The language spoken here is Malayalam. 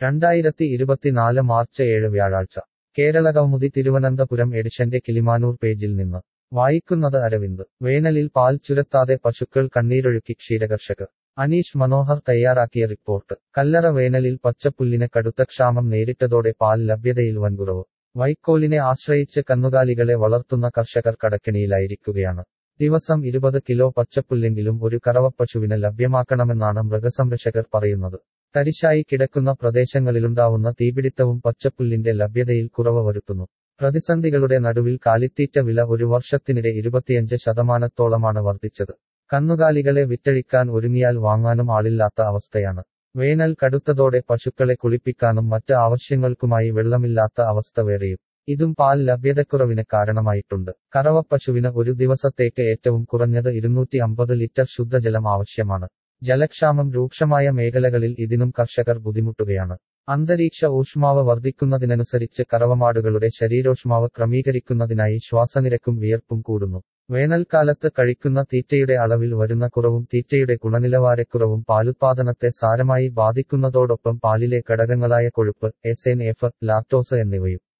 രണ്ടായിരത്തി ഇരുപത്തിനാല് മാർച്ച് ഏഴ് വ്യാഴാഴ്ച കേരള കൗമുദി തിരുവനന്തപുരം എഡിഷന്റെ കിളിമാനൂർ പേജിൽ നിന്ന് വായിക്കുന്നത് അരവിന്ദ് വേനലിൽ പാൽ ചുരത്താതെ പശുക്കൾ കണ്ണീരൊഴുക്കി ക്ഷീരകർഷകർ അനീഷ് മനോഹർ തയ്യാറാക്കിയ റിപ്പോർട്ട് കല്ലറ വേനലിൽ പച്ചപ്പുല്ലിന് കടുത്ത ക്ഷാമം നേരിട്ടതോടെ പാൽ ലഭ്യതയിൽ വൻകുറവ് വൈക്കോലിനെ ആശ്രയിച്ച് കന്നുകാലികളെ വളർത്തുന്ന കർഷകർ കടക്കെണിയിലായിരിക്കുകയാണ് ദിവസം ഇരുപത് കിലോ പച്ചപ്പുല്ലെങ്കിലും ഒരു കറവപ്പശുവിന് ലഭ്യമാക്കണമെന്നാണ് മൃഗസംരക്ഷകർ പറയുന്നത് തരിശായി കിടക്കുന്ന പ്രദേശങ്ങളിലുണ്ടാവുന്ന തീപിടിത്തവും പച്ചപ്പുല്ലിന്റെ ലഭ്യതയിൽ കുറവ് വരുത്തുന്നു പ്രതിസന്ധികളുടെ നടുവിൽ കാലിത്തീറ്റ വില ഒരു വർഷത്തിനിടെ ഇരുപത്തിയഞ്ച് ശതമാനത്തോളമാണ് വർദ്ധിച്ചത് കന്നുകാലികളെ വിറ്റഴിക്കാൻ ഒരുങ്ങിയാൽ വാങ്ങാനും ആളില്ലാത്ത അവസ്ഥയാണ് വേനൽ കടുത്തതോടെ പശുക്കളെ കുളിപ്പിക്കാനും മറ്റ് ആവശ്യങ്ങൾക്കുമായി വെള്ളമില്ലാത്ത അവസ്ഥ വേറെയും ഇതും പാൽ ലഭ്യതക്കുറവിന് കാരണമായിട്ടുണ്ട് കറവപ്പശുവിന് ഒരു ദിവസത്തേക്ക് ഏറ്റവും കുറഞ്ഞത് ഇരുന്നൂറ്റി അമ്പത് ലിറ്റർ ശുദ്ധജലം ആവശ്യമാണ് ജലക്ഷാമം രൂക്ഷമായ മേഖലകളിൽ ഇതിനും കർഷകർ ബുദ്ധിമുട്ടുകയാണ് അന്തരീക്ഷ ഊഷ്മാവ് വർദ്ധിക്കുന്നതിനനുസരിച്ച് കറവമാടുകളുടെ ശരീരോഷ്മാവ് ക്രമീകരിക്കുന്നതിനായി ശ്വാസനിരക്കും വിയർപ്പും കൂടുന്നു വേനൽക്കാലത്ത് കഴിക്കുന്ന തീറ്റയുടെ അളവിൽ വരുന്ന കുറവും തീറ്റയുടെ ഗുണനിലവാരക്കുറവും പാലുത്പാദനത്തെ സാരമായി ബാധിക്കുന്നതോടൊപ്പം പാലിലെ ഘടകങ്ങളായ കൊഴുപ്പ് എസ് എൻ എഫ് ലാക്ടോസ് എന്നിവയും